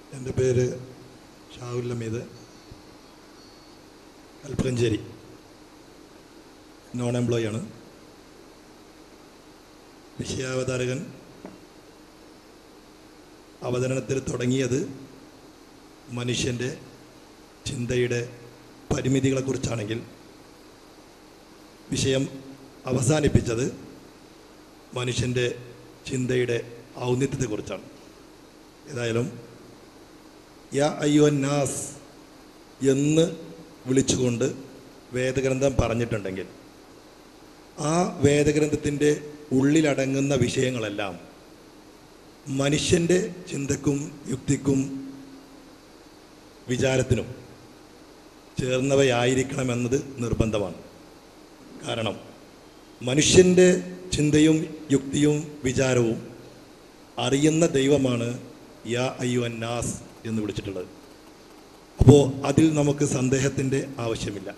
എൻ്റെ പേര് Shahul Hameed Alpancheri non employee ആണ് വിഷയാവതാരകൻ അവതരണത്തിൽ തുടങ്ങിയത് മനുഷ്യൻ്റെ ചിന്തയുടെ പരിമിതികളെക്കുറിച്ചാണെങ്കിൽ വിഷയം അവസാനിപ്പിച്ചത് മനുഷ്യൻ്റെ ചിന്തയുടെ ഔന്നിത്യത്തെക്കുറിച്ചാണ് ഏതായാലും യാ അയ്യോ നാസ് എന്ന് വിളിച്ചുകൊണ്ട് വേദഗ്രന്ഥം പറഞ്ഞിട്ടുണ്ടെങ്കിൽ ആ വേദഗ്രന്ഥത്തിൻ്റെ ഉള്ളിലടങ്ങുന്ന വിഷയങ്ങളെല്ലാം മനുഷ്യൻ്റെ ചിന്തക്കും യുക്തിക്കും വിചാരത്തിനും ചേർന്നവയായിരിക്കണമെന്നത് നിർബന്ധമാണ് കാരണം മനുഷ്യൻ്റെ ചിന്തയും യുക്തിയും വിചാരവും അറിയുന്ന ദൈവമാണ് യാ അയ്യോ നാസ് എന്ന് വിളിച്ചിട്ടുള്ളത് അപ്പോൾ അതിൽ നമുക്ക് സന്ദേഹത്തിൻ്റെ ആവശ്യമില്ല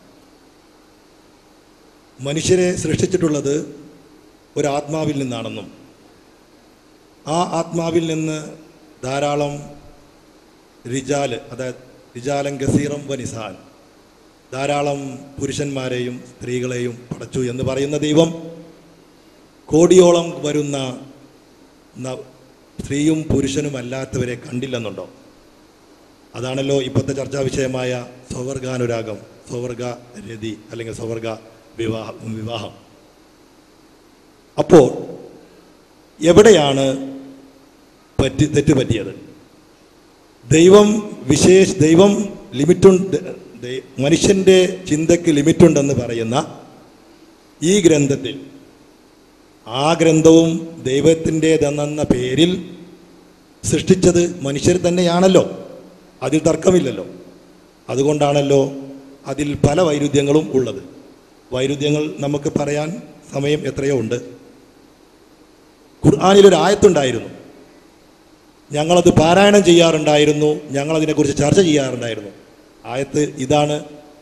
മനുഷ്യരെ സൃഷ്ടിച്ചിട്ടുള്ളത് ഒരാത്മാവിൽ നിന്നാണെന്നും ആ ആത്മാവിൽ നിന്ന് ധാരാളം റിജാല് അതായത് റിജാലം ഗസീറം വനിസാൻ ധാരാളം പുരുഷന്മാരെയും സ്ത്രീകളെയും പടച്ചു എന്ന് പറയുന്ന ദൈവം കോടിയോളം വരുന്ന ന- സ്ത്രീയും പുരുഷനുമല്ലാത്തവരെ കണ്ടില്ലെന്നുണ്ടോ അതാണല്ലോ ഇപ്പോഴത്തെ ചർച്ചാ വിഷയമായ സ്വവർഗാനുരാഗം സ്വവർഗ രതി അല്ലെങ്കിൽ സ്വവർഗ വിവാഹം വിവാഹം അപ്പോൾ എവിടെയാണ് പറ്റി തെറ്റ് പറ്റിയത് ദൈവം വിശേഷ ദൈവം ലിമിറ്റുണ്ട് ദൈ- മനുഷ്യൻ്റെ ചിന്തയ്ക്ക് ലിമിറ്റുണ്ടെന്ന് പറയുന്ന ഈ ഗ്രന്ഥത്തിൽ ആ ഗ്രന്ഥവും ദൈവത്തിൻ്റെതെന്ന പേരിൽ സൃഷ്ടിച്ചത് മനുഷ്യർ തന്നെയാണല്ലോ അതിൽ തർക്കമില്ലല്ലോ അതുകൊണ്ടാണല്ലോ അതിൽ പല വൈരുദ്ധ്യങ്ങളും ഉള്ളത് വൈരുദ്ധ്യങ്ങൾ നമുക്ക് പറയാൻ സമയം എത്രയോ ഉണ്ട് ഖുർആാനിലൊരു ആയത്തുണ്ടായിരുന്നു ഞങ്ങളത് പാരായണം ചെയ്യാറുണ്ടായിരുന്നു ഞങ്ങളതിനെക്കുറിച്ച് ചർച്ച ചെയ്യാറുണ്ടായിരുന്നു ആയത്ത് ഇതാണ്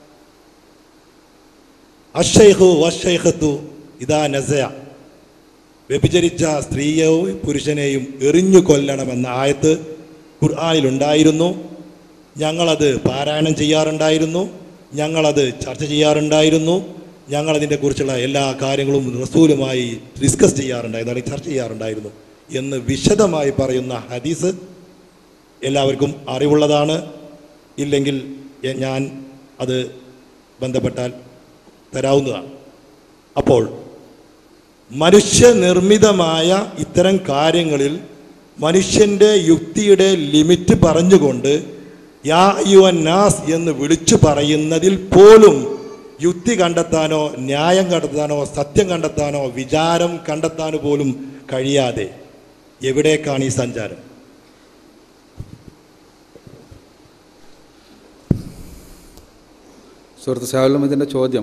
അഷൈഹു വഷൈഹത്തു ഇതാ നസയ വ്യഭിചരിച്ച സ്ത്രീയെയും പുരുഷനെയും എറിഞ്ഞു കൊല്ലണമെന്ന ആയത്ത് ഖുർആാനിലുണ്ടായിരുന്നു ഞങ്ങളത് പാരായണം ചെയ്യാറുണ്ടായിരുന്നു ഞങ്ങളത് ചർച്ച ചെയ്യാറുണ്ടായിരുന്നു ഞങ്ങളതിനെ കുറിച്ചുള്ള എല്ലാ കാര്യങ്ങളും റസൂലുമായി ഡിസ്കസ് ചെയ്യാറുണ്ടായിരുന്നു അല്ലെങ്കിൽ ചർച്ച ചെയ്യാറുണ്ടായിരുന്നു എന്ന് വിശദമായി പറയുന്ന ഹദീസ് എല്ലാവർക്കും അറിവുള്ളതാണ് ഇല്ലെങ്കിൽ എ- ഞാൻ അത് ബന്ധപ്പെട്ടാൽ തരാവുന്നതാണ് അപ്പോൾ മനുഷ്യനിർമ്മിതമായ ഇത്തരം കാര്യങ്ങളിൽ മനുഷ്യൻ്റെ യുക്തിയുടെ ലിമിറ്റ് പറഞ്ഞുകൊണ്ട് യാ യുവൻ നാസ് എന്ന് വിളിച്ചു പറയുന്നതിൽ പോലും യുക്തി കണ്ടെത്താനോ ന്യായം കണ്ടെത്താനോ സത്യം കണ്ടെത്താനോ വിചാരം കണ്ടെത്താനോ പോലും കഴിയാതെ എവിടേക്കാണ് ഈ സഞ്ചാരം സുഹൃത്ത് സാഹുലമിതിൻ്റെ ചോദ്യം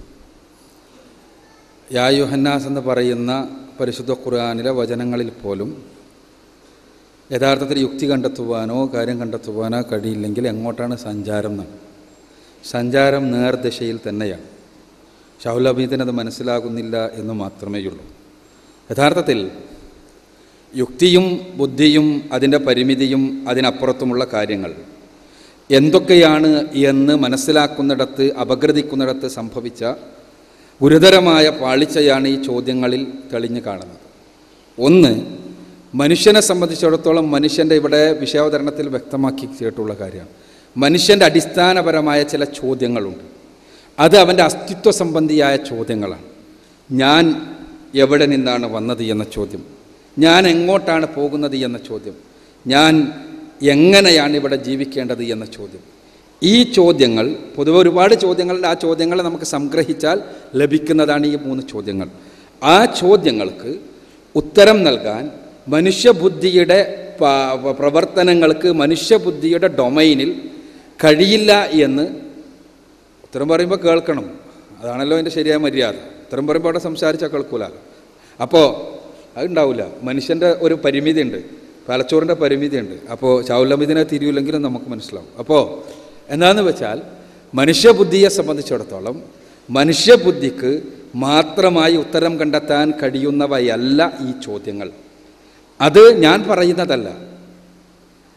യാ യുഹന്നാസ് എന്ന് പറയുന്ന പരിശുദ്ധ ഖുർആാനിലെ വചനങ്ങളിൽ പോലും യഥാർത്ഥത്തിൽ യുക്തി കണ്ടെത്തുവാനോ കാര്യം കണ്ടെത്തുവാനോ കഴിയില്ലെങ്കിൽ എങ്ങോട്ടാണ് സഞ്ചാരം എന്നാണ് സഞ്ചാരം നേർദിശയിൽ തന്നെയാണ് ഷാഹുൽ അബീദിന് അത് മനസ്സിലാകുന്നില്ല എന്ന് മാത്രമേ ഉള്ളൂ യഥാർത്ഥത്തിൽ യുക്തിയും ബുദ്ധിയും അതിൻ്റെ പരിമിതിയും അതിനപ്പുറത്തുമുള്ള കാര്യങ്ങൾ എന്തൊക്കെയാണ് എന്ന് മനസ്സിലാക്കുന്നിടത്ത് അപഗ്രഥിക്കുന്നിടത്ത് സംഭവിച്ച ഗുരുതരമായ പാളിച്ചയാണ് ഈ ചോദ്യങ്ങളിൽ തെളിഞ്ഞു കാണുന്നത് ഒന്ന് മനുഷ്യനെ സംബന്ധിച്ചിടത്തോളം മനുഷ്യൻ്റെ ഇവിടെ വിഷയാവതരണത്തിൽ വ്യക്തമാക്കി കേട്ടുള്ള കാര്യമാണ് മനുഷ്യൻ്റെ അടിസ്ഥാനപരമായ ചില ചോദ്യങ്ങളുണ്ട് അത് അവൻ്റെ അസ്തിത്വ സംബന്ധിയായ ചോദ്യങ്ങളാണ് ഞാൻ എവിടെ നിന്നാണ് വന്നത് എന്ന ചോദ്യം ഞാൻ എങ്ങോട്ടാണ് പോകുന്നത് എന്ന ചോദ്യം ഞാൻ എങ്ങനെയാണ് ഇവിടെ ജീവിക്കേണ്ടത് എന്ന ചോദ്യം ഈ ചോദ്യങ്ങൾ പൊതുവെ ഒരുപാട് ചോദ്യങ്ങളുണ്ട് ആ ചോദ്യങ്ങളെ നമുക്ക് സംഗ്രഹിച്ചാൽ ലഭിക്കുന്നതാണ് ഈ മൂന്ന് ചോദ്യങ്ങൾ ആ ചോദ്യങ്ങൾക്ക് ഉത്തരം നൽകാൻ മനുഷ്യബുദ്ധിയുടെ പ- പ്രവർത്തനങ്ങൾക്ക് മനുഷ്യബുദ്ധിയുടെ ഡൊമൈനിൽ കഴിയില്ല എന്ന് ഉത്തരം പറയുമ്പോൾ കേൾക്കണം അതാണല്ലോ അതിൻ്റെ ശരിയായ മര്യാദ ഉത്തരം പറയുമ്പോൾ അവിടെ സംസാരിച്ചാൽ കേൾക്കൂല അപ്പോൾ അതുണ്ടാവില്ല മനുഷ്യൻ്റെ ഒരു പരിമിതി ഉണ്ട് തലച്ചോറിൻ്റെ പരിമിതി ഉണ്ട് അപ്പോൾ ചൗലമിതിനെ തിരിയില്ലെങ്കിലും നമുക്ക് മനസ്സിലാവും അപ്പോൾ എന്താണെന്ന് വെച്ചാൽ മനുഷ്യബുദ്ധിയെ സംബന്ധിച്ചിടത്തോളം മനുഷ്യബുദ്ധിക്ക് മാത്രമായി ഉത്തരം കണ്ടെത്താൻ കഴിയുന്നവയല്ല ഈ ചോദ്യങ്ങൾ അത് ഞാൻ പറയുന്നതല്ല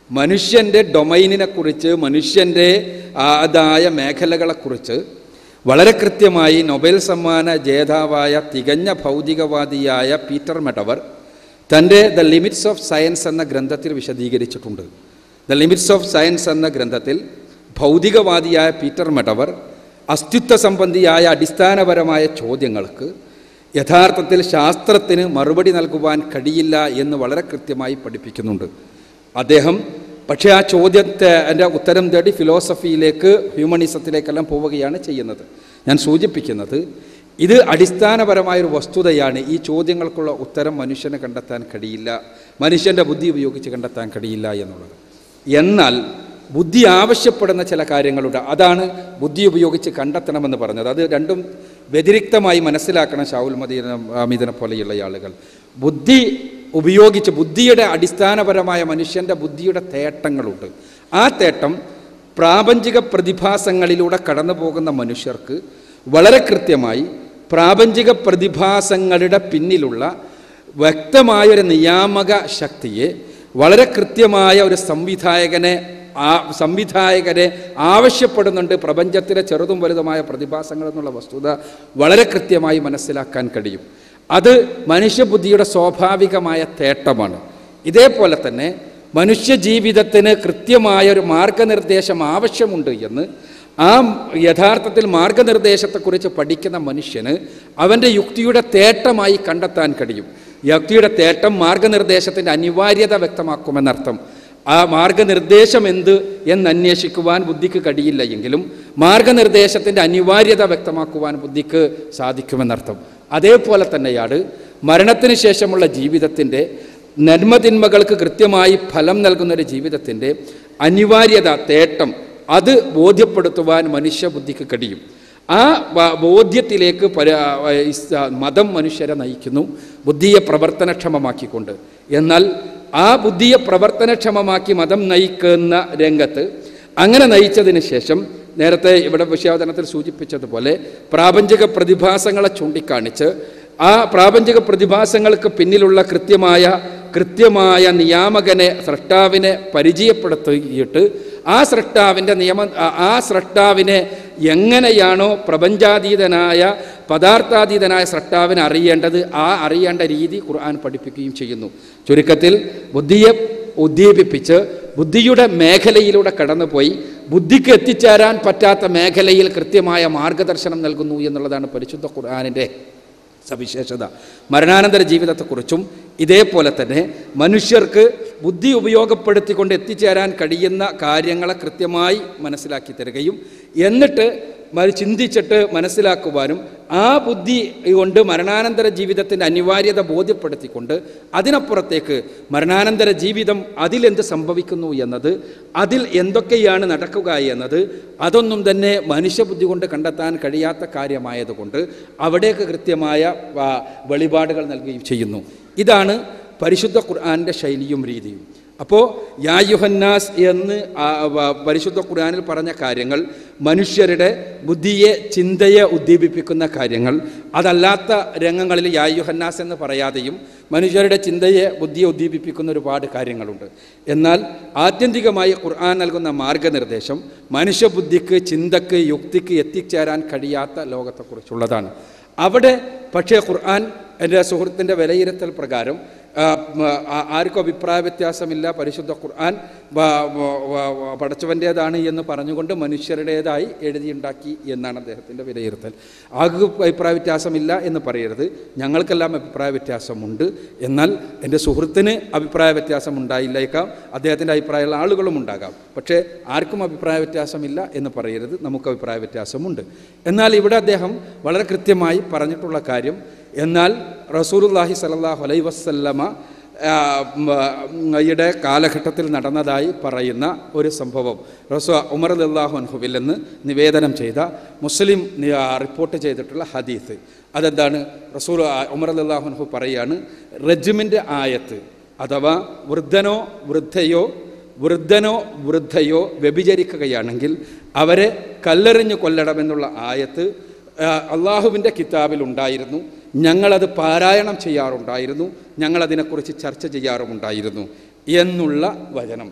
മനുഷ്യൻ്റെ ഡൊമൈനിനെക്കുറിച്ച് മനുഷ്യൻ്റെ ആദായ മേഖലകളെക്കുറിച്ച് വളരെ കൃത്യമായി നൊബേൽ സമ്മാന ജേതാവായ തികഞ്ഞ ഭൗതികവാദിയായ പീറ്റർ മെഡവർ തൻ്റെ ദ ലിമിറ്റ്സ് ഓഫ് സയൻസ് എന്ന ഗ്രന്ഥത്തിൽ വിശദീകരിച്ചിട്ടുണ്ട് ദ ലിമിറ്റ്സ് ഓഫ് സയൻസ് എന്ന ഗ്രന്ഥത്തിൽ ഭൗതികവാദിയായ പീറ്റർ മെഡവർ അസ്തിത്വ സംബന്ധിയായ അടിസ്ഥാനപരമായ ചോദ്യങ്ങൾക്ക് യഥാർത്ഥത്തിൽ ശാസ്ത്രത്തിന് മറുപടി നൽകുവാൻ കഴിയില്ല എന്ന് വളരെ കൃത്യമായി പഠിപ്പിക്കുന്നുണ്ട് അദ്ദേഹം പക്ഷേ ആ ചോദ്യത്തെ എൻ്റെ ഉത്തരം തേടി ഫിലോസഫിയിലേക്ക് ഹ്യൂമണിസത്തിലേക്കെല്ലാം പോവുകയാണ് ചെയ്യുന്നത് ഞാൻ സൂചിപ്പിക്കുന്നത് ഇത് അടിസ്ഥാനപരമായൊരു വസ്തുതയാണ് ഈ ചോദ്യങ്ങൾക്കുള്ള ഉത്തരം മനുഷ്യന് കണ്ടെത്താൻ കഴിയില്ല മനുഷ്യൻ്റെ ബുദ്ധി ഉപയോഗിച്ച് കണ്ടെത്താൻ കഴിയില്ല എന്നുള്ളത് എന്നാൽ ബുദ്ധി ആവശ്യപ്പെടുന്ന ചില കാര്യങ്ങളുണ്ട് അതാണ് ബുദ്ധി ഉപയോഗിച്ച് കണ്ടെത്തണമെന്ന് പറഞ്ഞത് അത് രണ്ടും വ്യതിരിക്തമായി മനസ്സിലാക്കണം ഷാവുൽ മദീന അമിതനെ പോലെയുള്ള ആളുകൾ ബുദ്ധി ഉപയോഗിച്ച് ബുദ്ധിയുടെ അടിസ്ഥാനപരമായ മനുഷ്യൻ്റെ ബുദ്ധിയുടെ തേട്ടങ്ങളുണ്ട് ആ തേട്ടം പ്രാപഞ്ചിക പ്രതിഭാസങ്ങളിലൂടെ കടന്നു പോകുന്ന മനുഷ്യർക്ക് വളരെ കൃത്യമായി പ്രാപഞ്ചിക പ്രതിഭാസങ്ങളുടെ പിന്നിലുള്ള വ്യക്തമായൊരു നിയാമക ശക്തിയെ വളരെ കൃത്യമായ ഒരു സംവിധായകനെ ആ സംവിധായകരെ ആവശ്യപ്പെടുന്നുണ്ട് പ്രപഞ്ചത്തിലെ ചെറുതും വലുതുമായ പ്രതിഭാസങ്ങൾ എന്നുള്ള വസ്തുത വളരെ കൃത്യമായി മനസ്സിലാക്കാൻ കഴിയും അത് മനുഷ്യബുദ്ധിയുടെ സ്വാഭാവികമായ തേട്ടമാണ് ഇതേപോലെ തന്നെ മനുഷ്യ ജീവിതത്തിന് കൃത്യമായ ഒരു മാർഗനിർദ്ദേശം ആവശ്യമുണ്ട് എന്ന് ആ യഥാർത്ഥത്തിൽ മാർഗനിർദ്ദേശത്തെക്കുറിച്ച് പഠിക്കുന്ന മനുഷ്യന് അവൻ്റെ യുക്തിയുടെ തേട്ടമായി കണ്ടെത്താൻ കഴിയും യുക്തിയുടെ തേട്ടം മാർഗനിർദ്ദേശത്തിൻ്റെ അനിവാര്യത വ്യക്തമാക്കുമെന്നർത്ഥം ആ മാർഗനിർദ്ദേശം എന്ത് എന്നന്വേഷിക്കുവാൻ ബുദ്ധിക്ക് കഴിയില്ല എങ്കിലും മാർഗനിർദ്ദേശത്തിൻ്റെ അനിവാര്യത വ്യക്തമാക്കുവാൻ ബുദ്ധിക്ക് സാധിക്കുമെന്നർത്ഥം അതേപോലെ തന്നെയാണ് മരണത്തിന് ശേഷമുള്ള ജീവിതത്തിൻ്റെ നന്മതിന്മകൾക്ക് കൃത്യമായി ഫലം നൽകുന്ന ഒരു ജീവിതത്തിൻ്റെ അനിവാര്യത തേട്ടം അത് ബോധ്യപ്പെടുത്തുവാൻ മനുഷ്യബുദ്ധിക്ക് കഴിയും ആ ബ- ബോധ്യത്തിലേക്ക് പര ഇസ് മതം മനുഷ്യരെ നയിക്കുന്നു ബുദ്ധിയെ പ്രവർത്തനക്ഷമമാക്കിക്കൊണ്ട് എന്നാൽ ആ ബുദ്ധിയെ പ്രവർത്തനക്ഷമമാക്കി മതം നയിക്കുന്ന രംഗത്ത് അങ്ങനെ നയിച്ചതിന് ശേഷം നേരത്തെ ഇവിടെ വിഷയാവതരണത്തിൽ സൂചിപ്പിച്ചതുപോലെ പ്രാപഞ്ചിക പ്രതിഭാസങ്ങളെ ചൂണ്ടിക്കാണിച്ച് ആ പ്രാപഞ്ചിക പ്രതിഭാസങ്ങൾക്ക് പിന്നിലുള്ള കൃത്യമായ കൃത്യമായ നിയാമകനെ സൃഷ്ടാവിനെ പരിചയപ്പെടുത്തിയിട്ട് ആ സൃഷ്ടാവിൻ്റെ നിയമ ആ- ആ സൃഷ്ടാവിനെ എങ്ങനെയാണോ പ്രപഞ്ചാതീതനായ പദാർത്ഥാതീതനായ സൃഷ്ടാവിനെ അറിയേണ്ടത് ആ അറിയേണ്ട രീതി ഖുർആൻ പഠിപ്പിക്കുകയും ചെയ്യുന്നു ചുരുക്കത്തിൽ ബുദ്ധിയെ ഉദ്ദീപിപ്പിച്ച് ബുദ്ധിയുടെ മേഖലയിലൂടെ കടന്നുപോയി ബുദ്ധിക്ക് എത്തിച്ചേരാൻ പറ്റാത്ത മേഖലയിൽ കൃത്യമായ മാർഗദർശനം നൽകുന്നു എന്നുള്ളതാണ് പരിശുദ്ധ ഖുർആാനിൻ്റെ സവിശേഷത മരണാനന്തര ജീവിതത്തെക്കുറിച്ചും ഇതേപോലെ തന്നെ മനുഷ്യർക്ക് ബുദ്ധി ഉപയോഗപ്പെടുത്തിക്കൊണ്ട് എത്തിച്ചേരാൻ കഴിയുന്ന കാര്യങ്ങളെ കൃത്യമായി മനസ്സിലാക്കി തരികയും എന്നിട്ട് മ- ചിന്തിച്ചിട്ട് മനസ്സിലാക്കുവാനും ആ ബുദ്ധി കൊണ്ട് മരണാനന്തര ജീവിതത്തിൻ്റെ അനിവാര്യത ബോധ്യപ്പെടുത്തിക്കൊണ്ട് അതിനപ്പുറത്തേക്ക് മരണാനന്തര ജീവിതം അതിലെന്ത് സംഭവിക്കുന്നു എന്നത് അതിൽ എന്തൊക്കെയാണ് നടക്കുക എന്നത് അതൊന്നും തന്നെ മനുഷ്യബുദ്ധി കൊണ്ട് കണ്ടെത്താൻ കഴിയാത്ത കാര്യമായതുകൊണ്ട് അവിടേക്ക് കൃത്യമായ ആ, വെളിപാടുകൾ നൽകുകയും ചെയ്യുന്നു ഇതാണ് പരിശുദ്ധ ഖുർആാനിൻ്റെ ശൈലിയും രീതിയും അപ്പോൾ യായുഹന്നാസ് എന്ന് ആ, വ- പരിശുദ്ധ ഖുർആനിൽ പറഞ്ഞ കാര്യങ്ങൾ മനുഷ്യരുടെ ബുദ്ധിയെ ചിന്തയെ ഉദ്ദീപിപ്പിക്കുന്ന കാര്യങ്ങൾ അതല്ലാത്ത രംഗങ്ങളിൽ യായുഹന്നാസ് എന്ന് പറയാതെയും മനുഷ്യരുടെ ചിന്തയെ ബുദ്ധിയെ ഉദ്ദീപിപ്പിക്കുന്ന ഒരുപാട് കാര്യങ്ങളുണ്ട് എന്നാൽ ആത്യന്തികമായി ഖുർആൻ നൽകുന്ന മാർഗനിർദ്ദേശം മനുഷ്യബുദ്ധിക്ക് ചിന്തക്ക് യുക്തിക്ക് എത്തിച്ചേരാൻ കഴിയാത്ത ലോകത്തെക്കുറിച്ചുള്ളതാണ് അവിടെ പക്ഷേ ഖുർആൻ എൻ്റെ സുഹൃത്തിൻ്റെ വിലയിരുത്തൽ പ്രകാരം ആ, മ, ആ- ആർക്കും അഭിപ്രായ വ്യത്യാസമില്ല പരിശുദ്ധ ഖുർആൻ വ- വ- വ- വ- പടച്ചവൻ്റേതാണ് എന്ന് പറഞ്ഞുകൊണ്ട് മനുഷ്യരുടേതായി എഴുതിയുണ്ടാക്കി എന്നാണ് അദ്ദേഹത്തിൻ്റെ വിലയിരുത്തൽ ആർക്കും അഭിപ്രായ വ്യത്യാസമില്ല എന്ന് പറയരുത് ഞങ്ങൾക്കെല്ലാം അഭിപ്രായ വ്യത്യാസമുണ്ട് എന്നാൽ എൻ്റെ സുഹൃത്തിന് അഭിപ്രായ വ്യത്യാസം ഉണ്ടായില്ലേക്കാം അദ്ദേഹത്തിൻ്റെ അഭിപ്രായമുള്ള ആളുകളും ഉണ്ടാകാം പക്ഷേ ആർക്കും അഭിപ്രായ വ്യത്യാസമില്ല എന്ന് പറയരുത് നമുക്ക് അഭിപ്രായ വ്യത്യാസമുണ്ട് എന്നാൽ ഇവിടെ അദ്ദേഹം വളരെ കൃത്യമായി പറഞ്ഞിട്ടുള്ള കാര്യം എന്നാൽ റസൂലുല്ലാഹി സല്ലല്ലാഹു അലൈഹി വസല്ലമ ആ, ഉം, ആ, യുടെ കാലഘട്ടത്തിൽ നടന്നതായി പറയുന്ന ഒരു സംഭവം റസൂ ഉമർ അല്ലാഹു അൻഹുവിൽ നിന്ന് നിവേദനം ചെയ്ത മുസ്ലിം നി- ആ, റിപ്പോർട്ട് ചെയ്തിട്ടുള്ള ഹദീസ് അതെന്താണ് റസൂൽ ആ, ഉമർ അല്ലാഹു അൻഹു പറയാണ് റജ്മിൻ്റെ ആയത്ത് അഥവാ വൃദ്ധനോ വൃദ്ധയോ വൃദ്ധനോ വൃദ്ധയോ വ്യഭിചരിക്കുകയാണെങ്കിൽ അവരെ കല്ലെറിഞ്ഞു കൊല്ലണമെന്നുള്ള ആയത്ത് അള്ളാഹുവിൻ്റെ കിതാബിൽ ഉണ്ടായിരുന്നു ഞങ്ങളത് പാരായണം ചെയ്യാറുണ്ടായിരുന്നു ഞങ്ങളതിനെക്കുറിച്ച് ചർച്ച ചെയ്യാറുമുണ്ടായിരുന്നു എന്നുള്ള വചനം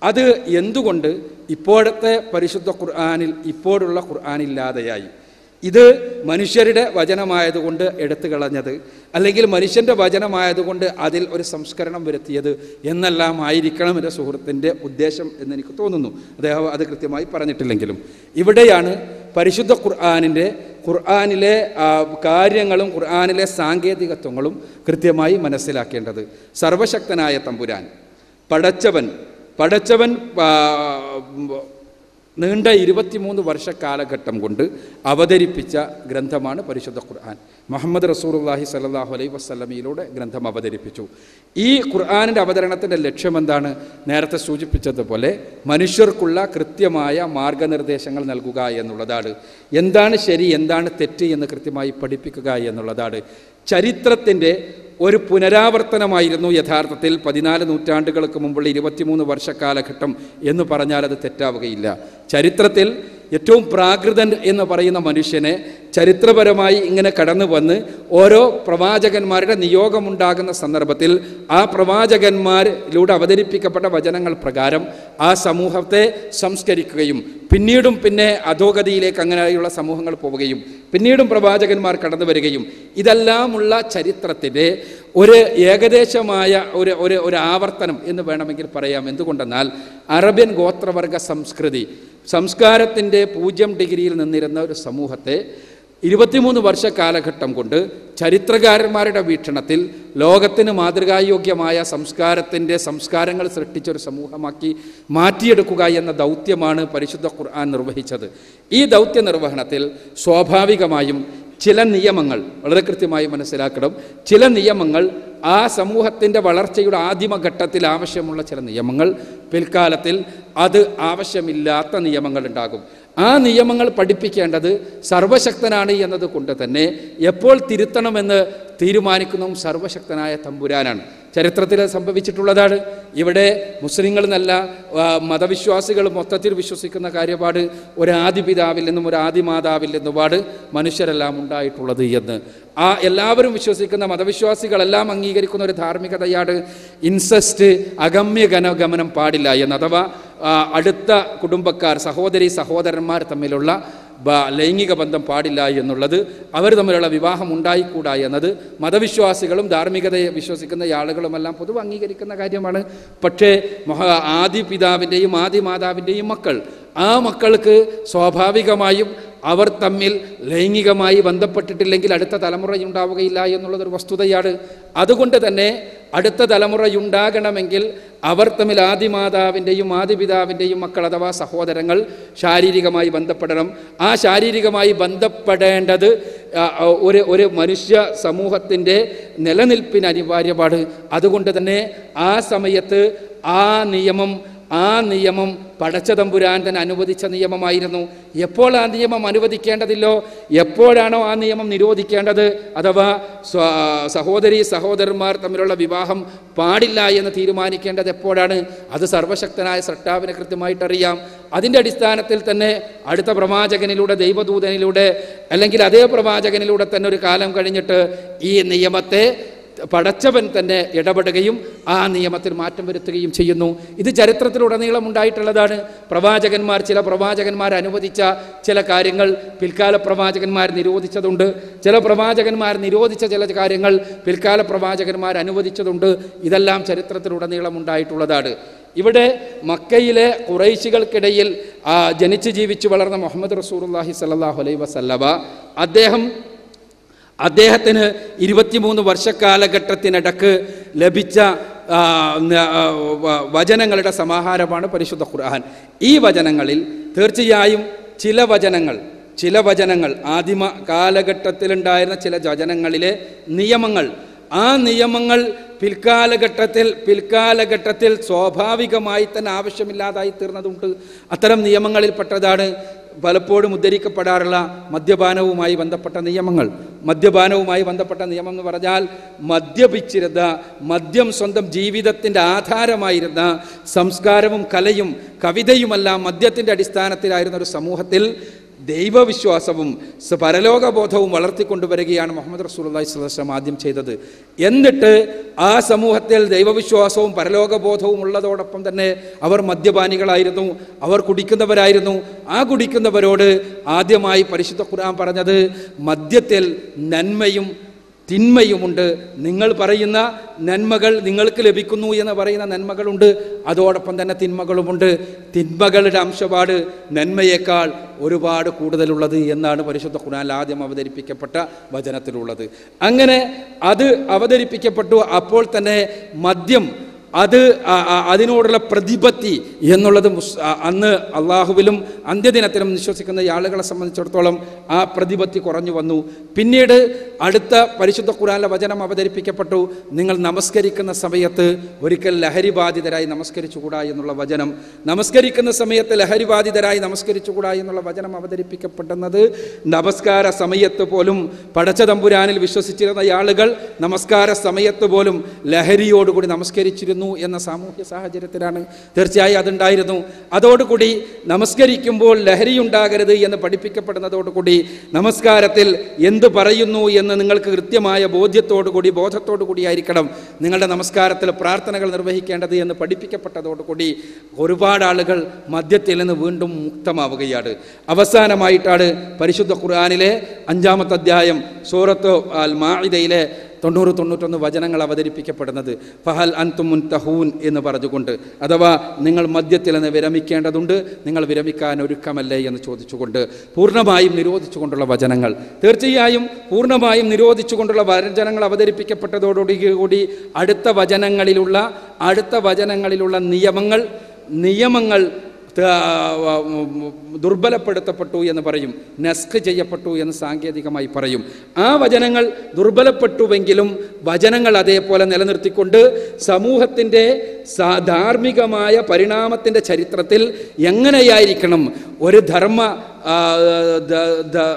അത് എന്തുകൊണ്ട് ഇപ്പോഴത്തെ പരിശുദ്ധ ഖുർആാനിൽ ഇപ്പോഴുള്ള ഖുർആാനില്ലാതെയായി ഇത് മനുഷ്യരുടെ വചനമായതുകൊണ്ട് എടുത്തു കളഞ്ഞത് അല്ലെങ്കിൽ മനുഷ്യൻ്റെ വചനമായതുകൊണ്ട് അതിൽ ഒരു സംസ്കരണം വരുത്തിയത് എന്നെല്ലാം ആയിരിക്കണം എൻ്റെ സുഹൃത്തിൻ്റെ ഉദ്ദേശം എന്ന് എനിക്ക് തോന്നുന്നു അദ്ദേഹം അത് കൃത്യമായി പറഞ്ഞിട്ടില്ലെങ്കിലും ഇവിടെയാണ് പരിശുദ്ധ ഖുർആാനിൻ്റെ ഖുർആാനിലെ ആ, കാര്യങ്ങളും ഖുർആാനിലെ സാങ്കേതികത്വങ്ങളും കൃത്യമായി മനസ്സിലാക്കേണ്ടത് സർവശക്തനായ തമ്പുരാൻ പടച്ചവൻ പടച്ചവൻ ആ, നീണ്ട ഇരുപത്തിമൂന്ന് വർഷ കാലഘട്ടം കൊണ്ട് അവതരിപ്പിച്ച ഗ്രന്ഥമാണ് പരിശുദ്ധ ഖുർആൻ മുഹമ്മദ് റസൂറുല്ലാഹി സല്ലാഹു അലൈ വസ്ലമിയിലൂടെ ഗ്രന്ഥം അവതരിപ്പിച്ചു ഈ ഖുർആാനിൻ്റെ അവതരണത്തിൻ്റെ ലക്ഷ്യം എന്താണ് നേരത്തെ സൂചിപ്പിച്ചതുപോലെ മനുഷ്യർക്കുള്ള കൃത്യമായ മാർഗനിർദ്ദേശങ്ങൾ നൽകുക എന്നുള്ളതാണ് എന്താണ് ശരി എന്താണ് തെറ്റ് എന്ന് കൃത്യമായി പഠിപ്പിക്കുക എന്നുള്ളതാണ് ചരിത്രത്തിൻ്റെ ഒരു പുനരാവർത്തനമായിരുന്നു യഥാർത്ഥത്തിൽ പതിനാല് നൂറ്റാണ്ടുകൾക്ക് മുമ്പുള്ള ഇരുപത്തിമൂന്ന് വർഷ കാലഘട്ടം എന്ന് പറഞ്ഞാൽ അത് തെറ്റാവുകയില്ല ചരിത്രത്തിൽ ഏറ്റവും പ്രാകൃതൻ എന്ന് പറയുന്ന മനുഷ്യനെ ചരിത്രപരമായി ഇങ്ങനെ കടന്നു വന്ന് ഓരോ പ്രവാചകന്മാരുടെ നിയോഗമുണ്ടാകുന്ന സന്ദർഭത്തിൽ ആ പ്രവാചകന്മാരിലൂടെ അവതരിപ്പിക്കപ്പെട്ട വചനങ്ങൾ പ്രകാരം ആ സമൂഹത്തെ സംസ്കരിക്കുകയും പിന്നീടും പിന്നെ അധോഗതിയിലേക്ക് അങ്ങനെയുള്ള സമൂഹങ്ങൾ പോവുകയും പിന്നീടും പ്രവാചകന്മാർ കടന്നു വരികയും ഇതെല്ലാമുള്ള ചരിത്രത്തിൻ്റെ ഒരു ഏകദേശമായ ഒരു ഒരു ഒരു ആവർത്തനം എന്ന് വേണമെങ്കിൽ പറയാം എന്തുകൊണ്ടെന്നാൽ അറബ്യൻ ഗോത്രവർഗ സംസ്കൃതി സംസ്കാരത്തിൻ്റെ പൂജ്യം ഡിഗ്രിയിൽ നിന്നിരുന്ന ഒരു സമൂഹത്തെ ഇരുപത്തിമൂന്ന് വർഷ കാലഘട്ടം കൊണ്ട് ചരിത്രകാരന്മാരുടെ വീക്ഷണത്തിൽ ലോകത്തിന് മാതൃകായോഗ്യമായ സംസ്കാരത്തിൻ്റെ സംസ്കാരങ്ങൾ സൃഷ്ടിച്ചൊരു സമൂഹമാക്കി മാറ്റിയെടുക്കുക എന്ന ദൗത്യമാണ് പരിശുദ്ധ ഖുർആൻ നിർവഹിച്ചത് ഈ ദൗത്യ നിർവഹണത്തിൽ സ്വാഭാവികമായും ചില നിയമങ്ങൾ വളരെ കൃത്യമായി മനസ്സിലാക്കണം ചില നിയമങ്ങൾ ആ സമൂഹത്തിൻ്റെ വളർച്ചയുടെ ആദിമഘട്ടത്തിൽ ആവശ്യമുള്ള ചില നിയമങ്ങൾ പിൽക്കാലത്തിൽ അത് ആവശ്യമില്ലാത്ത നിയമങ്ങൾ ഉണ്ടാകും ആ നിയമങ്ങൾ പഠിപ്പിക്കേണ്ടത് സർവശക്തനാണ് എന്നത് കൊണ്ട് തന്നെ എപ്പോൾ തിരുത്തണമെന്ന് തീരുമാനിക്കുന്നതും സർവശക്തനായ തമ്പുരാനാണ് ചരിത്രത്തിൽ അത് സംഭവിച്ചിട്ടുള്ളതാണ് ഇവിടെ മുസ്ലിങ്ങൾ എന്നല്ല ആ, മതവിശ്വാസികൾ മൊത്തത്തിൽ വിശ്വസിക്കുന്ന കാര്യപാട് ഒരു ആദിപിതാവിൽ നിന്നും ഒരു ആദിമാതാവിൽ നിന്നുപാട് മനുഷ്യരെല്ലാം ഉണ്ടായിട്ടുള്ളത് എന്ന് ആ എല്ലാവരും വിശ്വസിക്കുന്ന മതവിശ്വാസികളെല്ലാം അംഗീകരിക്കുന്ന ഒരു ധാർമ്മികതയാണ് ഇൻസെസ്റ്റ് അഗമ്യ ഗമനം പാടില്ല എന്ന് അഥവാ ആ, അടുത്ത കുടുംബക്കാർ സഹോദരി സഹോദരന്മാർ തമ്മിലുള്ള ബ- ലൈംഗിക ബന്ധം പാടില്ല എന്നുള്ളത് അവർ തമ്മിലുള്ള വിവാഹം ഉണ്ടായിക്കൂടാ എന്നത് മതവിശ്വാസികളും ധാർമ്മികതയെ വിശ്വസിക്കുന്ന ആളുകളുമെല്ലാം പൊതുവെ അംഗീകരിക്കുന്ന കാര്യമാണ് പക്ഷേ മഹാ ആദി പിതാവിൻ്റെയും ആദി മാതാവിൻ്റെയും മക്കൾ ആ മക്കൾക്ക് സ്വാഭാവികമായും അവർ തമ്മിൽ ലൈംഗികമായി ബന്ധപ്പെട്ടിട്ടില്ലെങ്കിൽ അടുത്ത തലമുറയുണ്ടാവുകയില്ല എന്നുള്ളതൊരു വസ്തുതയാണ് അതുകൊണ്ട് തന്നെ അടുത്ത തലമുറയുണ്ടാകണമെങ്കിൽ അവർ തമ്മിൽ ആദിമാതാവിൻ്റെയും ആദിപിതാവിൻ്റെയും മക്കൾ അഥവാ സഹോദരങ്ങൾ ശാരീരികമായി ബന്ധപ്പെടണം ആ ശാരീരികമായി ബന്ധപ്പെടേണ്ടത് ആ, ആ, ഒരു ഒരു മനുഷ്യ സമൂഹത്തിൻ്റെ നിലനിൽപ്പിന് അനിവാര്യമാണ് അതുകൊണ്ട് തന്നെ ആ സമയത്ത് ആ നിയമം ആ നിയമം പടച്ച തമ്പുരാൻ തന്നെ അനുവദിച്ച നിയമമായിരുന്നു എപ്പോൾ ആ നിയമം അനുവദിക്കേണ്ടതില്ലോ എപ്പോഴാണോ ആ നിയമം നിരോധിക്കേണ്ടത് അഥവാ സ്വ സഹോദരി സഹോദരന്മാർ തമ്മിലുള്ള വിവാഹം പാടില്ല എന്ന് തീരുമാനിക്കേണ്ടത് എപ്പോഴാണ് അത് സർവശക്തനായ സൃഷ്ടാവിനെ കൃത്യമായിട്ട് അറിയാം അതിൻ്റെ അടിസ്ഥാനത്തിൽ തന്നെ അടുത്ത പ്രവാചകനിലൂടെ ദൈവദൂതനിലൂടെ അല്ലെങ്കിൽ അതേ പ്രവാചകനിലൂടെ തന്നെ ഒരു കാലം കഴിഞ്ഞിട്ട് ഈ നിയമത്തെ പടച്ചവൻ തന്നെ ഇടപെടുകയും ആ നിയമത്തിൽ മാറ്റം വരുത്തുകയും ചെയ്യുന്നു ഇത് ചരിത്രത്തിലുടനീളം ഉണ്ടായിട്ടുള്ളതാണ് പ്രവാചകന്മാർ ചില പ്രവാചകന്മാർ അനുവദിച്ച ചില കാര്യങ്ങൾ പിൽക്കാല പ്രവാചകന്മാർ നിരോധിച്ചതുണ്ട് ചില പ്രവാചകന്മാർ നിരോധിച്ച ചില കാര്യങ്ങൾ പിൽക്കാല പ്രവാചകന്മാർ അനുവദിച്ചതുണ്ട് ഇതെല്ലാം ചരിത്രത്തിലുടനീളം ഉണ്ടായിട്ടുള്ളതാണ് ഇവിടെ മക്കയിലെ കുറൈശികൾക്കിടയിൽ ആ, ജനിച്ച് ജീവിച്ചു വളർന്ന മുഹമ്മദ് റസൂറുല്ലാഹി സല്ലാഹു അലൈ വസല്ലവ അദ്ദേഹം അദ്ദേഹത്തിന് ഇരുപത്തിമൂന്ന് വർഷക്കാലഘട്ടത്തിനിടക്ക് ലഭിച്ച ആ, ന- ആ, വ- വചനങ്ങളുടെ സമാഹാരമാണ് പരിശുദ്ധ ഖുർആൻ ഈ വചനങ്ങളിൽ തീർച്ചയായും ചില വചനങ്ങൾ ചില വചനങ്ങൾ ആദിമ കാലഘട്ടത്തിലുണ്ടായിരുന്ന ചില വചനങ്ങളിലെ നിയമങ്ങൾ ആ നിയമങ്ങൾ പിൽക്കാലഘട്ടത്തിൽ പിൽക്കാലഘട്ടത്തിൽ സ്വാഭാവികമായി തന്നെ ആവശ്യമില്ലാതായി തീർന്നതുണ്ട് അത്തരം നിയമങ്ങളിൽപ്പെട്ടതാണ് പലപ്പോഴും ഉദ്ധരിക്കപ്പെടാറുള്ള മദ്യപാനവുമായി ബന്ധപ്പെട്ട നിയമങ്ങൾ മദ്യപാനവുമായി ബന്ധപ്പെട്ട നിയമം എന്ന് പറഞ്ഞാൽ മദ്യപിച്ചിരുന്ന മദ്യം സ്വന്തം ജീവിതത്തിൻ്റെ ആധാരമായിരുന്ന സംസ്കാരവും കലയും കവിതയുമെല്ലാം മദ്യത്തിൻ്റെ അടിസ്ഥാനത്തിലായിരുന്ന ഒരു സമൂഹത്തിൽ ദൈവവിശ്വാസവും സ- പരലോകബോധവും വളർത്തിക്കൊണ്ടുവരികയാണ് മുഹമ്മദ് റസൂലി സ്വലം ആദ്യം ചെയ്തത് എന്നിട്ട് ആ സമൂഹത്തിൽ ദൈവവിശ്വാസവും പരലോകബോധവും ഉള്ളതോടൊപ്പം തന്നെ അവർ മദ്യപാനികളായിരുന്നു അവർ കുടിക്കുന്നവരായിരുന്നു ആ കുടിക്കുന്നവരോട് ആദ്യമായി പരിശുദ്ധ ഖുർആൻ പറഞ്ഞത് മദ്യത്തിൽ നന്മയും തിന്മയുമുണ്ട് നിങ്ങൾ പറയുന്ന നന്മകൾ നിങ്ങൾക്ക് ലഭിക്കുന്നു എന്ന് പറയുന്ന നന്മകളുണ്ട് അതോടൊപ്പം തന്നെ തിന്മകളുമുണ്ട് തിന്മകളുടെ അംശപാട് നന്മയേക്കാൾ ഒരുപാട് കൂടുതലുള്ളത് എന്നാണ് പരിശുദ്ധ ഖുർആനിൽ ആദ്യം അവതരിപ്പിക്കപ്പെട്ട വചനത്തിലുള്ളത് അങ്ങനെ അത് അവതരിപ്പിക്കപ്പെട്ടു അപ്പോൾ തന്നെ മദ്യം അത് ആ- ആ- അതിനോടുള്ള പ്രതിപത്തി എന്നുള്ളത് മുസ്- ആ- അന്ന് അള്ളാഹുവിലും അന്ത്യദിനത്തിലും വിശ്വസിക്കുന്ന ഈ ആളുകളെ സംബന്ധിച്ചിടത്തോളം ആ പ്രതിപത്തി കുറഞ്ഞു വന്നു പിന്നീട് അടുത്ത പരിശുദ്ധ ഖുറാനിലെ വചനം അവതരിപ്പിക്കപ്പെട്ടു നിങ്ങൾ നമസ്കരിക്കുന്ന സമയത്ത് ഒരിക്കൽ ലഹരി ബാധിതരായി നമസ്കരിച്ചുകൂടാ എന്നുള്ള വചനം നമസ്കരിക്കുന്ന സമയത്ത് ലഹരി ബാധിതരായി നമസ്കരിച്ചുകൂടാ എന്നുള്ള വചനം അവതരിപ്പിക്കപ്പെടുന്നത് നമസ്കാര സമയത്ത് പോലും പടച്ച തമ്പുരാനിൽ വിശ്വസിച്ചിരുന്ന ആളുകൾ നമസ്കാര സമയത്ത് പോലും ലഹരിയോടുകൂടി നമസ്കരിച്ചിരുന്നു എന്ന സാമൂഹ്യ സാഹചര്യത്തിലാണ് തീർച്ചയായും അതുണ്ടായിരുന്നു അതോടുകൂടി നമസ്കരിക്കുമ്പോൾ ലഹരി ഉണ്ടാകരുത് എന്ന് പഠിപ്പിക്കപ്പെടുന്നതോടുകൂടി നമസ്കാരത്തിൽ എന്ത് പറയുന്നു എന്ന് നിങ്ങൾക്ക് കൃത്യമായ ബോധ്യത്തോടുകൂടി ബോധത്തോടു കൂടിയായിരിക്കണം നിങ്ങളുടെ നമസ്കാരത്തിൽ പ്രാർത്ഥനകൾ നിർവഹിക്കേണ്ടത് എന്ന് പഠിപ്പിക്കപ്പെട്ടതോടുകൂടി ഒരുപാട് ആളുകൾ മദ്യത്തിൽ നിന്ന് വീണ്ടും മുക്തമാവുകയാണ് അവസാനമായിട്ടാണ് പരിശുദ്ധ ഖുർആാനിലെ അഞ്ചാമത്തെ അധ്യായം സൂറത്ത് അൽ മാഇദയിലെ തൊണ്ണൂറ് തൊണ്ണൂറ്റൊന്ന് വചനങ്ങൾ അവതരിപ്പിക്കപ്പെടുന്നത് ഫഹൽ അൻതും മുൻതഹൂൻ എന്ന് പറഞ്ഞുകൊണ്ട് അഥവാ നിങ്ങൾ മദ്യത്തിൽ നിന്ന് വിരമിക്കേണ്ടതുണ്ട് നിങ്ങൾ വിരമിക്കാൻ ഒരുക്കമല്ലേ എന്ന് ചോദിച്ചുകൊണ്ട് പൂർണ്ണമായും നിരോധിച്ചുകൊണ്ടുള്ള വചനങ്ങൾ തീർച്ചയായും പൂർണ്ണമായും നിരോധിച്ചുകൊണ്ടുള്ള വചനങ്ങൾ അവതരിപ്പിക്കപ്പെട്ടതോടുകൂടി കൂടി അടുത്ത വചനങ്ങളിലുള്ള അടുത്ത വചനങ്ങളിലുള്ള നിയമങ്ങൾ നിയമങ്ങൾ ത- ദുർബലപ്പെടുത്തപ്പെട്ടു എന്ന് പറയും നസ്ക് ചെയ്യപ്പെട്ടു എന്ന് സാങ്കേതികമായി പറയും ആ വചനങ്ങൾ ദുർബലപ്പെട്ടുവെങ്കിലും വചനങ്ങൾ അതേപോലെ നിലനിർത്തിക്കൊണ്ട് സമൂഹത്തിൻ്റെ സാ- ധാർമ്മികമായ പരിണാമത്തിൻ്റെ ചരിത്രത്തിൽ എങ്ങനെയായിരിക്കണം ഒരു ധർമ്മ ആ, ദ- ദ-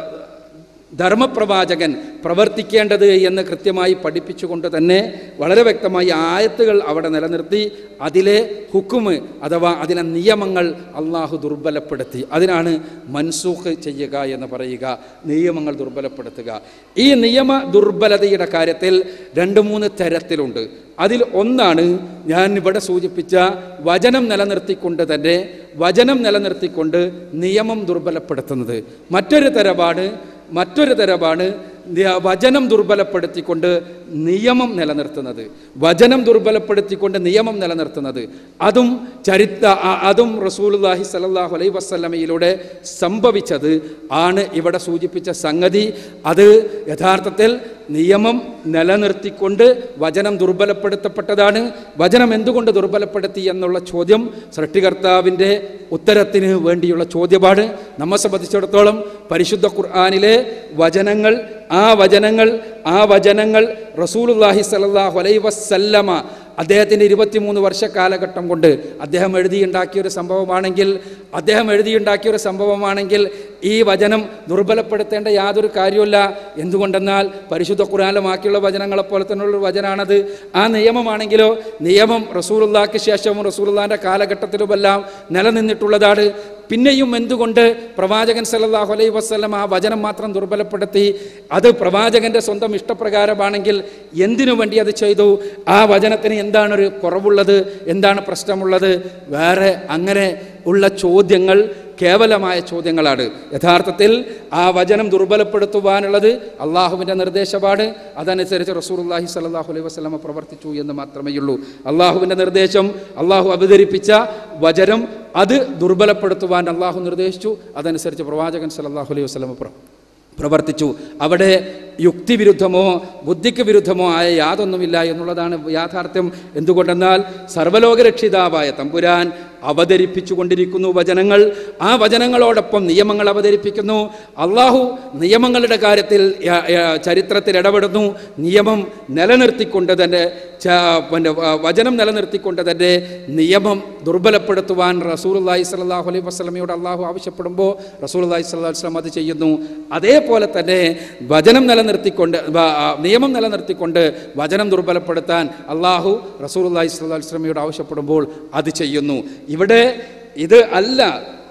ധർമ്മപ്രവാചകൻ പ്രവർത്തിക്കേണ്ടത് എന്ന് കൃത്യമായി പഠിപ്പിച്ചുകൊണ്ട് തന്നെ വളരെ വ്യക്തമായി ആയത്തുകൾ അവിടെ നിലനിർത്തി അതിലെ ഹുക്കുമ് അഥവാ അതിലെ നിയമങ്ങൾ അള്ളാഹു ദുർബലപ്പെടുത്തി അതിനാണ് മൻസൂഖ് ചെയ്യുക എന്ന് പറയുക നിയമങ്ങൾ ദുർബലപ്പെടുത്തുക ഈ നിയമ ദുർബലതയുടെ കാര്യത്തിൽ രണ്ട് മൂന്ന് തരത്തിലുണ്ട് അതിൽ ഒന്നാണ് ഞാൻ ഇവിടെ സൂചിപ്പിച്ച വചനം നിലനിർത്തിക്കൊണ്ട് തന്നെ വചനം നിലനിർത്തിക്കൊണ്ട് നിയമം ദുർബലപ്പെടുത്തുന്നത് മറ്റൊരു തരമാണ് മറ്റൊരു തരമാണ് നി- വചനം ദുർബലപ്പെടുത്തിക്കൊണ്ട് നിയമം നിലനിർത്തുന്നത് വചനം ദുർബലപ്പെടുത്തിക്കൊണ്ട് നിയമം നിലനിർത്തുന്നത് അതും ചരിത്ര അ- അതും റസൂലുള്ളാഹി സ്വല്ലല്ലാഹു അലൈഹി വസല്ലമയിലൂടെ സംഭവിച്ചത് ആണ് ഇവിടെ സൂചിപ്പിച്ച സംഗതി അത് യഥാർത്ഥത്തിൽ നിയമം നിലനിർത്തിക്കൊണ്ട് വചനം ദുർബലപ്പെടുത്തപ്പെട്ടതാണ് വചനം എന്തുകൊണ്ട് ദുർബലപ്പെടുത്തി എന്നുള്ള ചോദ്യം സൃഷ്ടികർത്താവിൻ്റെ ഉത്തരത്തിന് വേണ്ടിയുള്ള ചോദ്യമാണ് നമ്മെ സംബന്ധിച്ചിടത്തോളം പരിശുദ്ധ ഖുർആാനിലെ വചനങ്ങൾ ആ വചനങ്ങൾ ആ വചനങ്ങൾ റസൂലുല്ലാഹി സല്ലല്ലാഹു അലൈഹി വസല്ലമ അദ്ദേഹത്തിൻ്റെ ഇരുപത്തിമൂന്ന് വർഷ കാലഘട്ടം കൊണ്ട് അദ്ദേഹം എഴുതിയുണ്ടാക്കിയ ഒരു സംഭവമാണെങ്കിൽ അദ്ദേഹം എഴുതിയുണ്ടാക്കിയ ഒരു സംഭവമാണെങ്കിൽ ഈ വചനം ദുർബലപ്പെടുത്തേണ്ട യാതൊരു കാര്യമില്ല എന്തുകൊണ്ടെന്നാൽ പരിശുദ്ധ ഖുറാനുമാക്കിയുള്ള വചനങ്ങളെ പോലെ തന്നെയുള്ള ഒരു വചനാണത് ആ നിയമമാണെങ്കിലോ നിയമം റസൂലുള്ളാക്ക് ശേഷവും റസൂലുള്ളാൻ്റെ കാലഘട്ടത്തിലുമെല്ലാം നിലനിന്നിട്ടുള്ളതാണ് പിന്നെയും എന്തുകൊണ്ട് പ്രവാചകൻ സല്ലല്ലാഹു അലൈഹി വസല്ലം ആ വചനം മാത്രം ദുർബലപ്പെടുത്തി അത് പ്രവാചകന്റെ സ്വന്തം ഇഷ്ടപ്രകാരമാണെങ്കിൽ എന്തിനു വേണ്ടി അത് ചെയ്തു ആ വചനത്തിന് എന്താണൊരു കുറവുള്ളത് എന്താണ് പ്രശ്നമുള്ളത് വേറെ അങ്ങനെ ഉള്ള ചോദ്യങ്ങൾ കേവലമായ ചോദ്യങ്ങളാണ് യഥാർത്ഥത്തിൽ ആ വചനം ദുർബലപ്പെടുത്തുവാനുള്ളത് അള്ളാഹുവിൻ്റെ നിർദ്ദേശമാണ് അതനുസരിച്ച് റസൂലുള്ളാഹി സ്വല്ലല്ലാഹു അലൈഹി വസല്ലമ പ്രവർത്തിച്ചു എന്ന് മാത്രമേ ഉള്ളൂ അള്ളാഹുവിൻ്റെ നിർദ്ദേശം അള്ളാഹു അവതരിപ്പിച്ച വചനം അത് ദുർബലപ്പെടുത്തുവാൻ അള്ളാഹു നിർദ്ദേശിച്ചു അതനുസരിച്ച് പ്രവാചകൻ സല്ലല്ലാഹു അലൈഹി വസല്ലമ പ്ര പ്രവർത്തിച്ചു അവിടെ യുക്തിവിരുദ്ധമോ ബുദ്ധിക്ക് വിരുദ്ധമോ ആയ യാതൊന്നുമില്ല എന്നുള്ളതാണ് യാഥാർത്ഥ്യം എന്തുകൊണ്ടെന്നാൽ സർവലോകരക്ഷിതാവായ തമ്പുരാൻ അവതരിപ്പിച്ചു കൊണ്ടിരിക്കുന്നു വചനങ്ങൾ ആ വചനങ്ങളോടൊപ്പം നിയമങ്ങൾ അവതരിപ്പിക്കുന്നു അള്ളാഹു നിയമങ്ങളുടെ കാര്യത്തിൽ യ- യ- ചരിത്രത്തിൽ ഇടപെടുന്നു നിയമം നിലനിർത്തിക്കൊണ്ട് തന്നെ ച- പിന്നെ വ- വചനം നിലനിർത്തിക്കൊണ്ട് തന്നെ നിയമം ദുർബലപ്പെടുത്തുവാൻ റസൂലുള്ളാഹി സ്വല്ലല്ലാഹു അലൈഹി വസല്ലമയോട് അള്ളാഹു ആവശ്യപ്പെടുമ്പോൾ റസൂലുള്ളാഹി സ്വല്ലല്ലാഹു അലൈഹി വസല്ലം അത് ചെയ്യുന്നു അതേപോലെ തന്നെ വചനം നിലനിർത്തിക്കൊണ്ട് വ- ആ, നിയമം നിലനിർത്തിക്കൊണ്ട് വചനം ദുർബലപ്പെടുത്താൻ അള്ളാഹു റസൂലുള്ളാഹി സ്വല്ലല്ലാഹു അലൈഹി വസല്ലമയോട് ആവശ്യപ്പെടുമ്പോൾ അത് ചെയ്യുന്നു ഇവിടെ ഇത് അല്ല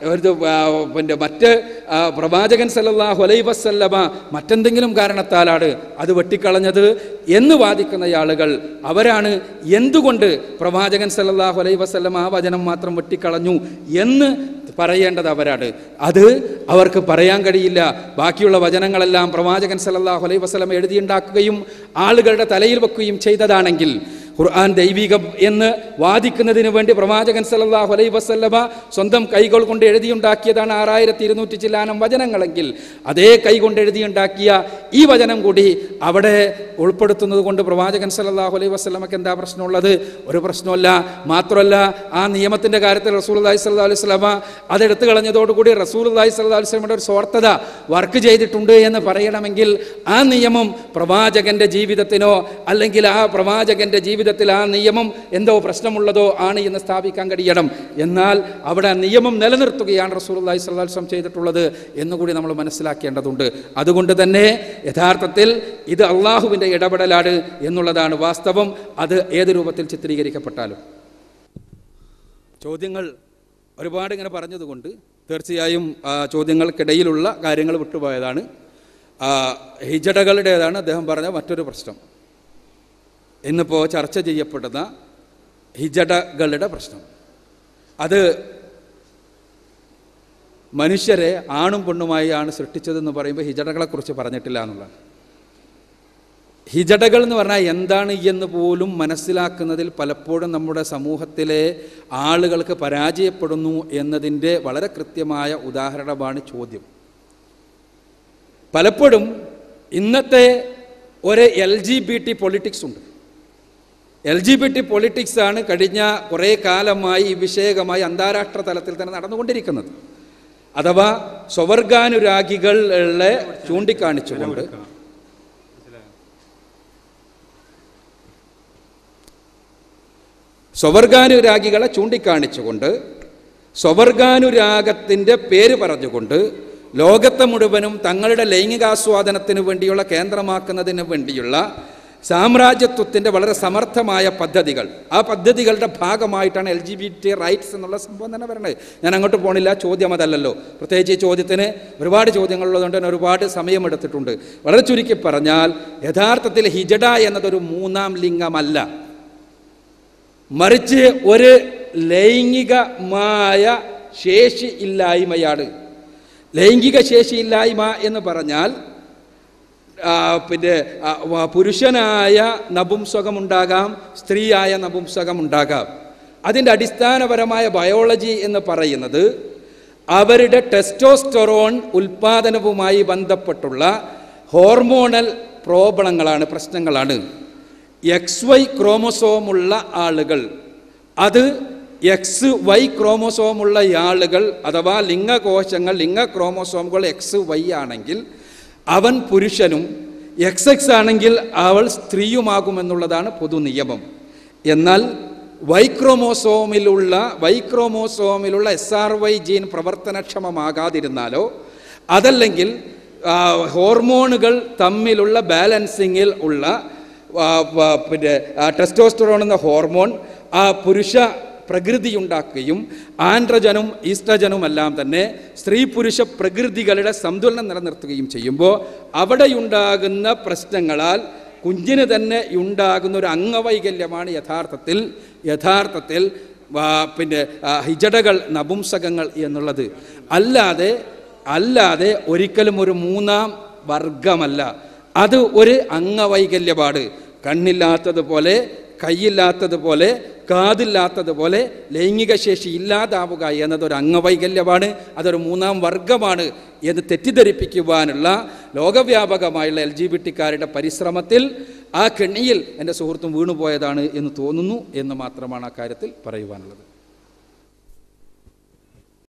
ഒരു ആ, പിന്നെ മറ്റ് ആ, പ്രവാചകൻ സല്ലല്ലാഹു അലൈഹി വസല്ലമ മറ്റെന്തെങ്കിലും കാരണത്താലാണ് അത് വെട്ടിക്കളഞ്ഞത് എന്ന് വാദിക്കുന്ന ആളുകൾ അവരാണ് എന്തുകൊണ്ട് പ്രവാചകൻ സല്ലല്ലാഹു അലൈഹി വസല്ലമ ആ വചനം മാത്രം വെട്ടിക്കളഞ്ഞു എന്ന് പറയേണ്ടത് അവരാണ് അത് അവർക്ക് പറയാൻ കഴിയില്ല ബാക്കിയുള്ള വചനങ്ങളെല്ലാം പ്രവാചകൻ സല്ലല്ലാഹു അലൈഹി വസല്ലം എഴുതിയുണ്ടാക്കുകയും ആളുകളുടെ തലയിൽ വെക്കുകയും ചെയ്തതാണെങ്കിൽ ഖുർആൻ ദൈവികം എന്ന് വാദിക്കുന്നതിന് വേണ്ടി പ്രവാചകൻ സല്ലല്ലാഹു അലൈഹി വസല്ലമ സ്വന്തം കൈകൾ കൊണ്ട് എഴുതിയുണ്ടാക്കിയതാണ് ആറായിരത്തി ഇരുന്നൂറ്റി ചില്ലാനം വചനങ്ങളെങ്കിൽ അതേ കൈ കൊണ്ട് എഴുതിയുണ്ടാക്കിയ ഈ വചനം കൂടി അവിടെ ഉൾപ്പെടുത്തുന്നത് കൊണ്ട് പ്രവാചകൻ സല്ലല്ലാഹു അലൈഹി വസല്ലമക്ക് എന്താ പ്രശ്നമുള്ളത് ഒരു പ്രശ്നമല്ല മാത്രമല്ല ആ നിയമത്തിൻ്റെ കാര്യത്തിൽ റസൂൽ അള്ളഹി സ്വല്ലാ അലൈഹി സ്വലമ അതെടുത്തു കളഞ്ഞതോടുകൂടി റസൂൽ അള്ളഹി സ്വല്ലാ അലൈഹി സ്വലമയുടെ ഒരു സ്വാർത്ഥത വർക്ക് ചെയ്തിട്ടുണ്ട് എന്ന് പറയണമെങ്കിൽ ആ നിയമം പ്രവാചകന്റെ ജീവിതത്തിനോ അല്ലെങ്കിൽ ആ പ്രവാചകന്റെ ജീവിതത്തിൽ ആ നിയമം എന്തോ പ്രശ്നമുള്ളതോ ആണ് എന്ന് സ്ഥാപിക്കാൻ കഴിയണം എന്നാൽ അവിടെ ആ നിയമം നിലനിർത്തുകയാണ് റസൂൽ അള്ളഹി സ്വല്ലാ വസ്ലം ചെയ്തിട്ടുള്ളത് എന്നുകൂടി നമ്മൾ മനസ്സിലാക്കേണ്ടതുണ്ട് അതുകൊണ്ട് തന്നെ യഥാർത്ഥത്തിൽ ഇത് അള്ളാഹുവിൻ്റെ ഇടപെടലാണ് എന്നുള്ളതാണ് വാസ്തവം അത് ഏത് രൂപത്തിൽ ചിത്രീകരിക്കപ്പെട്ടാലും ചോദ്യങ്ങൾ ഒരുപാട് ഇങ്ങനെ പറഞ്ഞതുകൊണ്ട് തീർച്ചയായും ആ, ചോദ്യങ്ങൾക്കിടയിലുള്ള കാര്യങ്ങൾ വിട്ടുപോയതാണ് ആ, ഹിജടകളുടേതാണ് അദ്ദേഹം പറഞ്ഞ മറ്റൊരു പ്രശ്നം ഇന്നിപ്പോൾ ചർച്ച ചെയ്യപ്പെടുന്ന ഹിജടകളുടെ പ്രശ്നം അത് മനുഷ്യരെ ആണും പെണ്ണുമായി ആണ് സൃഷ്ടിച്ചതെന്ന് പറയുമ്പോൾ ഹിജടകളെക്കുറിച്ച് പറഞ്ഞിട്ടില്ല എന്നുള്ളതാണ് ഹിജടകൾ എന്ന് പറഞ്ഞാൽ എന്താണ് എന്ന് പോലും മനസ്സിലാക്കുന്നതിൽ പലപ്പോഴും നമ്മുടെ സമൂഹത്തിലെ ആളുകൾക്ക് പരാജയപ്പെടുന്നു എന്നതിൻ്റെ വളരെ കൃത്യമായ ഉദാഹരണമാണ് ചോദ്യം പലപ്പോഴും ഇന്നത്തെ ഒരു L G B T politics ഉണ്ട് L G B T politics ആണ് കഴിഞ്ഞ കുറേ കാലമായി ഈ വിഷയകമായി അന്താരാഷ്ട്ര തലത്തിൽ തന്നെ നടന്നുകൊണ്ടിരിക്കുന്നത് അഥവാ സ്വവർഗാനുരാഗികളെ ചൂണ്ടിക്കാണിച്ചുകൊണ്ട് സ്വവർഗാനുരാഗികളെ ചൂണ്ടിക്കാണിച്ചുകൊണ്ട് സ്വവർഗാനുരാഗത്തിൻ്റെ പേര് പറഞ്ഞുകൊണ്ട് ലോകത്തെ മുഴുവനും തങ്ങളുടെ ലൈംഗികാസ്വാദനത്തിന് വേണ്ടിയുള്ള കേന്ദ്രമാക്കുന്നതിന് വേണ്ടിയുള്ള സാമ്രാജ്യത്വത്തിൻ്റെ വളരെ സമർത്ഥമായ പദ്ധതികൾ ആ പദ്ധതികളുടെ ഭാഗമായിട്ടാണ് L G B T rights എന്നുള്ള സംഭവം തന്നെ വരണത് ഞാൻ അങ്ങോട്ട് പോണില്ല ചോദ്യം അതല്ലല്ലോ പ്രത്യേകിച്ച് ഈ ചോദ്യത്തിന് ഒരുപാട് ചോദ്യങ്ങളുള്ളതുകൊണ്ട് തന്നെ ഒരുപാട് സമയമെടുത്തിട്ടുണ്ട് വളരെ ചുരുക്കി പറഞ്ഞാൽ യഥാർത്ഥത്തിൽ ഹിജഡ എന്നതൊരു മൂന്നാം ലിംഗമല്ല മറിച്ച് ഒരു ലൈംഗികമായ ശേഷി ഇല്ലായ്മയാണ് ലൈംഗിക ശേഷിയില്ലായ്മ എന്ന് പറഞ്ഞാൽ ആ, പിന്നെ ആ, വ- പുരുഷനായ നപുംസകമുണ്ടാകാം സ്ത്രീയായ നപുംസകമുണ്ടാകാം അതിൻ്റെ അടിസ്ഥാനപരമായ ബയോളജി എന്ന് പറയുന്നത് അവരുടെ ടെസ്റ്റോസ്റ്ററോൺ ഉൽപാദനവുമായി ബന്ധപ്പെട്ടുള്ള ഹോർമോണൽ പ്രോബ്ലങ്ങളാണ് പ്രശ്നങ്ങളാണ് എക്സ് വൈ ക്രോമസോമുള്ള ആളുകൾ അത് എക്സ് വൈ ക്രോമസോമുള്ള ആളുകൾ അഥവാ ലിംഗകോശങ്ങൾ ലിംഗ ക്രോമസോമുകൾ എക്സ് വൈ ആണെങ്കിൽ അവൻ പുരുഷനും എക്സ് എക്സ് ആണെങ്കിൽ അവൾ സ്ത്രീയുമാകുമെന്നുള്ളതാണ് പൊതു നിയമം എന്നാൽ വൈക്രോമോസോമിലുള്ള വൈക്രോമോസോമിലുള്ള എസ് ആർ വൈ ജീൻ പ്രവർത്തനക്ഷമമാകാതിരുന്നാലോ അതല്ലെങ്കിൽ ആ, ഹോർമോണുകൾ തമ്മിലുള്ള ബാലൻസിങ്ങിൽ ഉള്ള ആ, ആ, പിന്നെ ആ, ടെസ്റ്റോസ്റ്ററോൺ എന്ന ഹോർമോൺ ആ പുരുഷ പ്രകൃതിയുണ്ടാക്കുകയും ആൻഡ്രജനും ഈസ്ട്രജനുമെല്ലാം തന്നെ സ്ത്രീ പുരുഷ പ്രകൃതികളുടെ സന്തുലനം നിലനിർത്തുകയും ചെയ്യുമ്പോൾ അവിടെയുണ്ടാകുന്ന പ്രശ്നങ്ങളാൽ കുഞ്ഞിന് തന്നെ ഉണ്ടാകുന്ന ഒരു അംഗവൈകല്യമാണ് യഥാർത്ഥത്തിൽ യഥാർത്ഥത്തിൽ ആ, പിന്നെ ആ, ഹിജടകൾ നപുംസകങ്ങൾ എന്നുള്ളത് അല്ലാതെ അല്ലാതെ ഒരിക്കലും ഒരു മൂന്നാം വർഗമല്ല അത് ഒരു അംഗവൈകല്യപാട് കണ്ണില്ലാത്തതുപോലെ കൈയില്ലാത്തതുപോലെ കാതില്ലാത്തതുപോലെ ലൈംഗിക ശേഷി ഇല്ലാതാവുക എന്നതൊരു അംഗവൈകല്യമാണ് അതൊരു മൂന്നാം വർഗമാണ് എന്ന് തെറ്റിദ്ധരിപ്പിക്കുവാനുള്ള ലോകവ്യാപകമായുള്ള എൽ ജി ബി ടിക്കാരുടെ പരിശ്രമത്തിൽ ആ കെണിയിൽ എൻ്റെ സുഹൃത്തും വീണുപോയതാണ് എന്ന് തോന്നുന്നു എന്ന് മാത്രമാണ് ആ കാര്യത്തിൽ പറയുവാനുള്ളത്